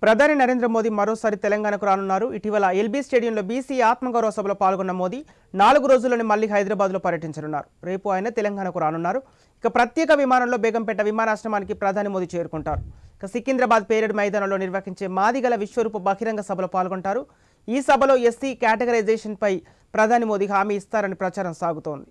ప్రధాని నరేంద్ర మోదీ మరోసారి తెలంగాణకు రానున్నారు ఇటీవల ఎల్బీ స్టేడియంలో బీసీ ఆత్మగౌరవ సభలో పాల్గొన్న మోదీ నాలుగు రోజుల్లోనే మళ్లీ హైదరాబాద్లో పర్యటించనున్నారు రేపు ఆయన తెలంగాణకు రానున్నారు ఇక ప్రత్యేక విమానంలో బేగంపేట విమానాశ్రమానికి ప్రధాని మోదీ చేరుకుంటారు ఇక సికింద్రాబాద్ పేరేడ్ మైదానంలో నిర్వహించే మాదిగల విశ్వరూప బహిరంగ సభలో పాల్గొంటారు ఈ సభలో ఎస్సీ కేటగరైజేషన్పై ప్రధాని మోదీ హామీ ఇస్తారని ప్రచారం సాగుతోంది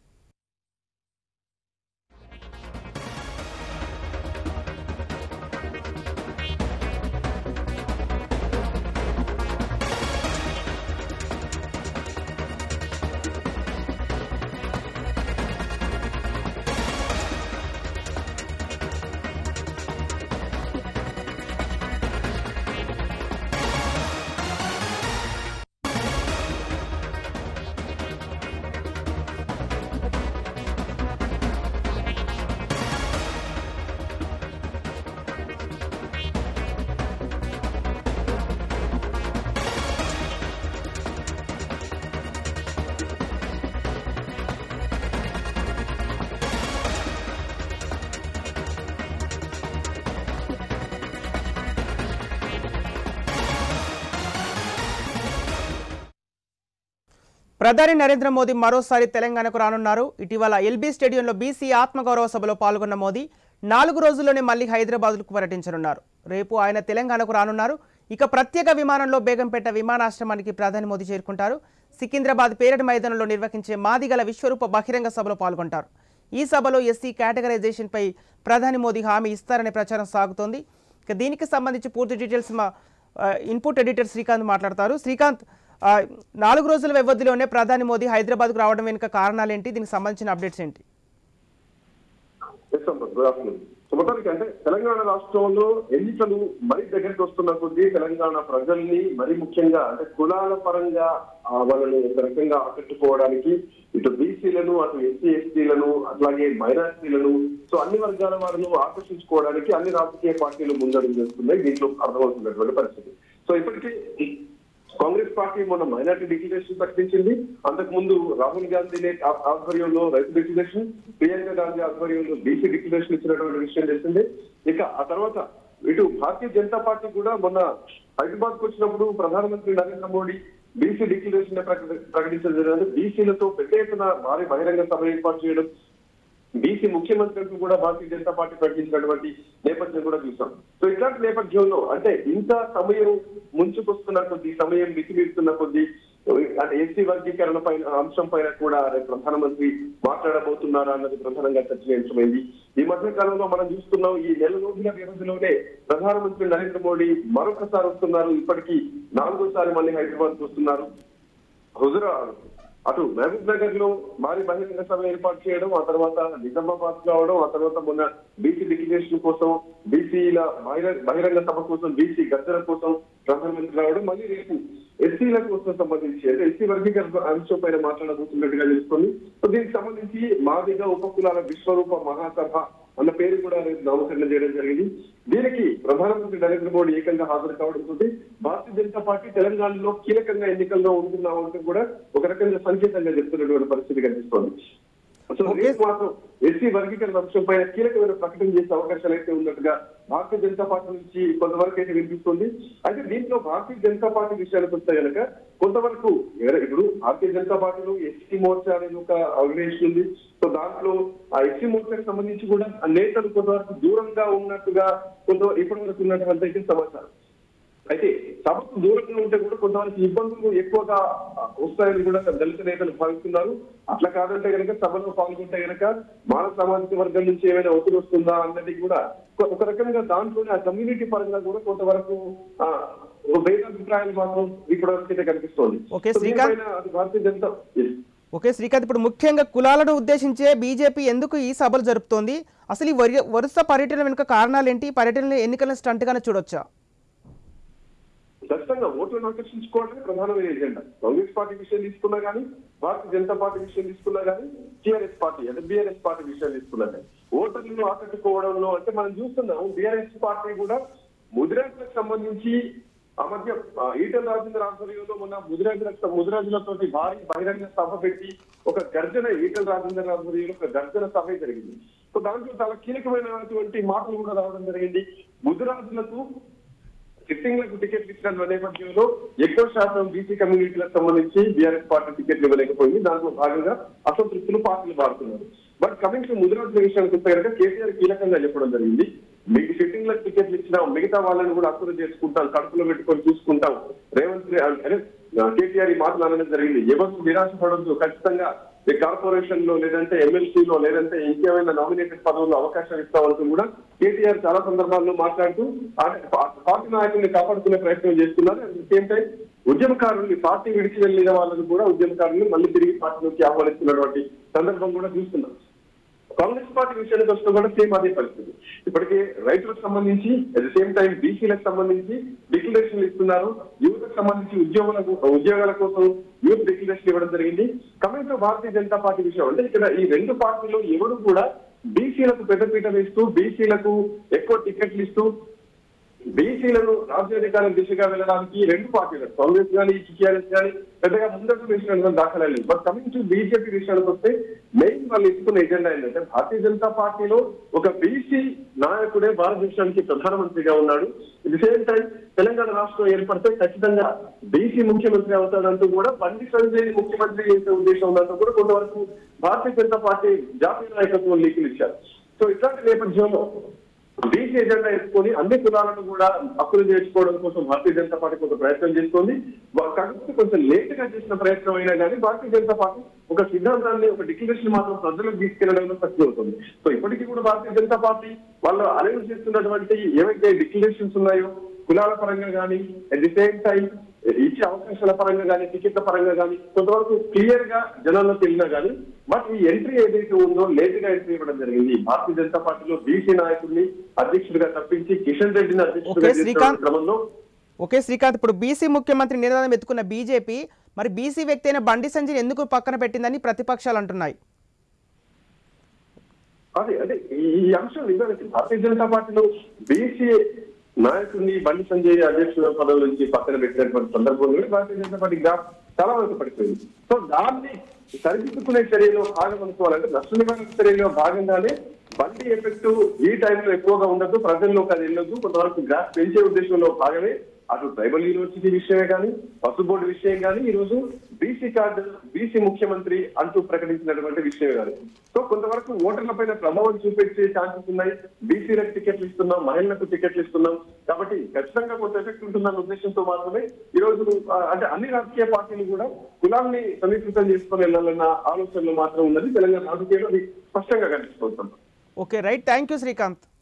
ప్రధాని నరేంద్ర మోదీ మరోసారి తెలంగాణకు రానున్నారు ఇటీవల ఎల్బీ స్టేడియంలో బీసీ ఆత్మగౌరవ సభలో పాల్గొన్న మోదీ నాలుగు రోజుల్లోనే మళ్లీ హైదరాబాద్కు పర్యటించనున్నారు రేపు ఆయన తెలంగాణకు రానున్నారు ఇక ప్రత్యేక విమానంలో బేగంపేట విమానాశ్రమానికి ప్రధాని మోదీ చేరుకుంటారు సికింద్రాబాద్ పేరడ్ మైదానంలో నిర్వహించే మాదిగల విశ్వరూప బహిరంగ సభలో పాల్గొంటారు ఈ సభలో ఎస్సీ కేటగరైజేషన్పై ప్రధాని మోదీ హామీ ఇస్తారనే ప్రచారం సాగుతోంది ఇక దీనికి సంబంధించి పూర్తి డీటెయిల్స్ మా ఆ, ఇన్పుట్ ఎడిటర్ శ్రీకాంత్ మాట్లాడతారు శ్రీకాంత్ ఆ, నాలుగు రోజుల వ్యవధిలోనే ప్రధాని మోదీ హైదరాబాద్కు రావడం వెనుక కారణాలేంటి దీనికి సంబంధించిన అప్డేట్స్ ఏంటి ఎస్ అమ్మ, గుడ్ ఆఫ్టర్నూన్. సో మొత్తానికి అంటే తెలంగాణ రాష్ట్రంలో ఎన్నికలు మరీ దగ్గరికి వస్తున్న కొద్దీ తెలంగాణ ప్రజల్ని మరీ ముఖ్యంగా అంటే కులాల పరంగా ఆ, వాళ్ళని ఒక రకంగా ఆకట్టుకోవడానికి ఇటు బీసీలను అటు ఎస్సీ ఎస్టీలను అట్లాగే మైనార్టీలను సో అన్ని వర్గాల వారిని ఆకర్షించుకోవడానికి అన్ని రాజకీయ పార్టీలు ముందడుగు చేస్తున్నాయి దీంట్లో అర్థమవుతున్నటువంటి పరిస్థితి సో ఇప్పటికీ కాంగ్రెస్ పార్టీ మొన్న మైనార్టీ డిక్లరేషన్ ప్రకటించింది అంతకు ముందు రాహుల్ గాంధీ నే- ఆ- ఆధ్వర్యంలో రైతు డిక్లరేషన్ ప్రియాంక గాంధీ ఆధ్వర్యంలో బీసీ డిక్లరేషన్ ఇచ్చినటువంటి విషయం తెలిసిందే ఇక ఆ తర్వాత ఇటు భారతీయ జనతా పార్టీ కూడా మొన్న హైదరాబాద్ కు వచ్చినప్పుడు ప్రధానమంత్రి నరేంద్ర మోడీ బీసీ డిక్లరేషన్ ప్రకటించడం జరిగింది బీసీలతో పెద్ద ఎత్తున భారీ బహిరంగ సభ ఏర్పాటు చేయడం బీసీ ముఖ్యమంత్రులకు కూడా భారతీయ జనతా పార్టీ ప్రకటించినటువంటి నేపథ్యం కూడా చూసాం సో ఇట్లాంటి నేపథ్యంలో అంటే ఇంత సమయం ముంచుకొస్తున్న కొద్దీ సమయం మితిమీరుతున్న కొద్దీ అంటే ఎస్సీ వర్గీకరణ పైన అంశం పైన కూడా రేపు ప్రధానమంత్రి మాట్లాడబోతున్నారా అన్నది ప్రధానంగా చర్చనీయాంశమైంది ఈ మధ్య కాలంలో మనం చూస్తున్నాం ఈ నెల రోజుల వ్యవధిలోనే ప్రధానమంత్రి నరేంద్ర మోడీ మరొకసారి వస్తున్నారు ఇప్పటికీ నాలుగోసారి మళ్ళీ హైదరాబాద్ వస్తున్నారు హుజురా అటు మహబూబ్ నగర్ లో భారీ బహిరంగ సభ ఏర్పాటు చేయడం ఆ తర్వాత నిజామాబాద్ రావడం ఆ తర్వాత మొన్న బీసీ డిక్లరేషన్ కోసం బీసీల బహిరంగ సభ కోసం బీసీ గద్దెల కోసం ప్రధానమంత్రి రావడం మళ్ళీ రేపు ఎస్సీల కోసం సంబంధించి అంటే ఎస్సీ వర్గీకరణ అంశం పైన మాట్లాడబోతున్నట్టుగా తెలుసుకొని సో దీనికి సంబంధించి మాదిగా ఉపకులాల విశ్వరూప మహాసభ అన్న పేరు కూడా రేపు నామకరణం చేయడం జరిగింది దీనికి ప్రధానమంత్రి నరేంద్ర మోడీ ఏకంగా హాజరు కావడంతో భారతీయ జనతా పార్టీ తెలంగాణలో కీలకంగా ఎన్నికల్లో ఉంటున్నామంటూ కూడా ఒక రకంగా సంకేతంగా చెప్తున్నటువంటి పరిస్థితి కనిపిస్తోంది సో Okay. రేపు మాత్రం ఎస్సీ వర్గీకరణ అంశం పైన కీలకమైన ప్రకటన చేసే అవకాశాలు అయితే ఉన్నట్టుగా భారతీయ జనతా పార్టీ నుంచి కొంతవరకు అయితే వినిపిస్తుంది అయితే దీంట్లో భారతీయ జనతా పార్టీ విషయానికి వస్తే కనుక కొంతవరకు ఎవరు- ఇప్పుడు భారతీయ జనతా పార్టీలో ఎస్సీ మోర్చా అనేది ఒక ఆర్గనైజేషన్ ఉంది సో దాంట్లో ఆ ఎస్సీ మోర్చాకి సంబంధించి కూడా ఆ నేతలు కొంతవరకు దూరంగా ఉన్నట్టుగా కొంత ఇప్పటి వరకు ఉన్నటువంటి అయితే సమాచారం అయితే సభకు దూరంగా ఉంటే కూడా కొంతమంది ఇబ్బందులు ఎక్కువగా వస్తాయని కూడా దళిత నేతలు భావిస్తున్నారు అట్లా కాదంటే కనుక సభలో పాల్గొంటే కనుక మానవ సామాజిక వర్గం నుంచి ఏమైనా ఒత్తిడి వస్తుందా అన్నది కూడా ఒక- ఒక రకంగా దాంట్లోనే ఆ కమ్యూనిటీ పరంగా కూడా కొంతవరకు ఆ, ఒక భేదాభిప్రాయాలు మాత్రం ఇప్పటివరకు అయితే కనిపిస్తోంది ఓకే, సో శ్రీకాంత్. దీనిపైన అది భారతీయ జనతా Yes. ఓకే శ్రీకాంత్ ఇప్పుడు ముఖ్యంగా కులాలను ఉద్దేశించే బీజేపీ ఎందుకు ఈ సభలు జరుపుతోంది అసలు ఈ వరి- వరుస పర్యటన వెనుక కారణాలేంటి ఈ పర్యటనని ఎన్నికల స్టంట్గానే చూడొచ్చా ఖచ్చితంగా ఓట్లను ఆకర్షించుకోవడమే ప్రధానమైన ఎజెండా కాంగ్రెస్ పార్టీ విషయం తీసుకున్నా కానీ భారతీయ జనతా పార్టీ విషయం తీసుకున్నా కానీ టీఆర్ఎస్ పార్టీ అంటే బీఆర్ఎస్ పార్టీ విషయం తీసుకున్నా కానీ ఓటర్లను ఆకట్టుకోవడంలో అంటే మనం చూస్తున్నాం బీఆర్ఎస్ పార్టీ కూడా ముదిరాజులకు సంబంధించి ఆ మధ్య ఆ, ఈటల రాజేంద్ర ఆధ్వర్యంలో మొన్న ముదిరాజుల ముదిరాజులతో భారీ బహిరంగ సభ పెట్టి ఒక గర్జన ఈటల రాజేంద్ర ఆధ్వర్యంలో ఒక గర్జన సభ జరిగింది సో దాంట్లో చాలా కీలకమైనటువంటి మాటలు కూడా రావడం జరిగింది ముదిరాజులకు సిట్టింగ్లకు టికెట్లు ఇచ్చిన నేపథ్యంలో ఎక్కువ శాతం బీసీ కమ్యూనిటీలకు సంబంధించి బీఆర్ఎస్ పార్టీ టికెట్లు ఇవ్వలేకపోయింది దాంట్లో భాగంగా అసంతృప్తులు పార్టీలు మారుతున్నారు బట్ కమింగ్ టు ముదిరాజుల విషయానికి వస్తే కనుక కేసీఆర్ కీలకంగా చెప్పడం జరిగింది మీకు సిట్టింగ్లకు టికెట్లు ఇచ్చిన మిగతా వాళ్ళని కూడా అక్కులు చేసుకుంటాం కడుపులో పెట్టుకొని చూసుకుంటాం రేవంత్ రె- అంటే కేసీఆర్ ఈ మాటలు అనడం జరిగింది ఎవరు నిరాశపడద్దు ఖచ్చితంగా ఈ కార్పొరేషన్ లో లేదంటే ఎమ్మెల్సీ లో లేదంటే ఇంకేమైనా నామినేటెడ్ పదవుల్లో అవకాశం ఇస్తామంటూ కూడా కేటీఆర్ చాలా సందర్భాల్లో మాట్లాడుతూ ఆ పా- పార్టీ నాయకుల్ని కాపాడుకునే ప్రయత్నం చేస్తున్నారు అట్ ద సేమ్ టైం ఉద్యమకారుల్ని పార్టీ విడిచి వెళ్ళిన వాళ్ళని కూడా ఉద్యమకారుల్ని మళ్ళీ తిరిగి పార్టీలోకి ఆహ్వానిస్తున్నటువంటి సందర్భం కూడా చూస్తున్నాం కాంగ్రెస్ పార్టీ విషయానికి వస్తే కూడా సేమ్ అదే పరిస్థితి ఇప్పటికే రైతులకు సంబంధించి అట్ ద సేమ్ టైం బీసీలకు సంబంధించి డిక్లరేషన్లు ఇస్తున్నారు యువతకు సంబంధించి ఉద్యోగులకు ఉద్యోగాల కోసం యూత్ డిక్లరేషన్ ఇవ్వడం జరిగింది coming to Bharatiya Janata party విషయం అంటే ఇక్కడ ఈ రెండు పార్టీలు ఎవరు కూడా బీసీలకు పెద్దపీట వేస్తూ బీసీలకు ఎక్కువ టికెట్లు ఇస్తూ బీసీలను రాజ్యాధికారం దిశగా వెళ్ళడానికి రెండు పార్టీలు కాంగ్రెస్ కానీ టీఆర్ఎస్ కానీ పెద్దగా ముందడుగు వేసిన దాఖలా లేదు బట్ కమింగ్ టు బీజేపీ విషయానికి వస్తే మెయిన్ వాళ్ళు ఇస్తున్న ఎజెండా ఏంటంటే భారతీయ జనతా పార్టీలో ఒక బీసీ నాయకుడే భారతదేశానికి ప్రధానమంత్రిగా ఉన్నాడు ది సేమ్ టైం తెలంగాణ రాష్ట్రం ఏర్పడితే ఖచ్చితంగా బీసీ ముఖ్యమంత్రి అవుతాడంటూ కూడా బండి సంజయ్ ముఖ్యమంత్రి చేసే ఉద్దేశం ఉందంటూ కూడా కొంతవరకు భారతీయ జనతా పార్టీ జాతీయ నాయకత్వం లీకులు ఇచ్చారు సో ఇట్లాంటి నేపథ్యంలో బీసీ ఎజెండా ఎత్తుకొని అన్ని కులాలను కూడా హక్కులు చేర్చుకోవడం కోసం భారతీయ జనతా పార్టీ కొంత ప్రయత్నం చేస్తోంది వా- కాకపోతే కొంచెం లేట్ గా చేసిన ప్రయత్నం అయినా కానీ భారతీయ జనతా పార్టీ ఒక సిద్ధాంతాన్ని ఒక డిక్లరేషన్ మాత్రం ప్రజలకు తీసుకెళ్లడంలో సక్సెస్ అవుతుంది సో ఇప్పటికీ కూడా భారతీయ జనతా పార్టీ వాళ్ళు అనౌన్స్ చేస్తున్నటువంటి ఏవైతే డిక్లరేషన్స్ ఉన్నాయో కులాల పరంగా కానీ అట్ ది సేమ్ టైం ఇచ్చే అవకాశాల పరంగా కానీ టికెట్ల పరంగా కానీ కొంతవరకు క్లియర్ గా జనాల్లోకి వెళ్ళినా కానీ బట్ ఈ ఎంట్రీ ఏదైతే ఉందో లేట్ గా ఎంట్రీ ఇవ్వడం జరిగింది భారతీయ జనతా పార్టీలో బీసీ నాయకుడిని అధ్యక్షుడిగా తప్పించి కిషన్ రెడ్డిని అధ్యక్షుడిగా ఓకే, చేస్తున్న శ్రీకాంత్. క్రమంలో ఓకే శ్రీకాంత్ ఇప్పుడు బీసీ ముఖ్యమంత్రి నినాదం ఎత్తుకున్న బీజేపీ మరి బీసీ వ్యక్తి అయిన బండి సంజయ్ ఎందుకు పక్కన పెట్టిందని ప్రతిపక్షాలు అంటున్నాయి అదే అదే ఈ ఈ అంశం నిజానికి భారతీయ జనతా పార్టీలో బీసీ నాయకుడిని బండి సంజయ్ అధ్యక్షుల పదవి నుంచి పక్కన పెట్టినటువంటి సందర్భంలో భారతీయ జనతా పార్టీ గ్రాఫ్ చాలా వరకు పడిపోయింది సో దాన్ని సరిదిద్దుకునే చర్యలో భాగం అనుకోవాలంటే నష్ట నివారణ చర్యలో భాగంగానే బండి ఎఫెక్ట్ ఈ టైంలో ఎక్కువగా ఉండదు ప్రజల్లోకి అది వెళ్ళదు కొంతవరకు గ్రాఫ్ పెంచే ఉద్దేశంలో భాగమే అటు ట్రైబల్ యూనివర్సిటీ విషయమే కానీ పసు బోర్డు విషయం కానీ ఈ రోజు బీసీ కార్డు బీసీ ముఖ్యమంత్రి అంటూ ప్రకటించినటువంటి విషయం కానీ సో కొంతవరకు ఓటర్ల పైన ప్రభావం చూపించే ఛాన్సెస్ ఉన్నాయి బీసీలకు టికెట్లు ఇస్తున్నాం మహిళలకు టికెట్లు ఇస్తున్నాం కాబట్టి ఖచ్చితంగా కొంత ఎఫెక్ట్ ఉంటుందన్న ఉద్దేశంతో మాత్రమే ఈ రోజు ఆ, అంటే అన్ని రాజకీయ పార్టీలు కూడా కులాన్ని సమీకృతం చేసుకొని వెళ్ళాలన్న ఆలోచనలో మాత్రం ఉన్నది తెలంగాణ రాజకీయాల్లో అది స్పష్టంగా కనిపిస్తుంది okay right thank you Srikanth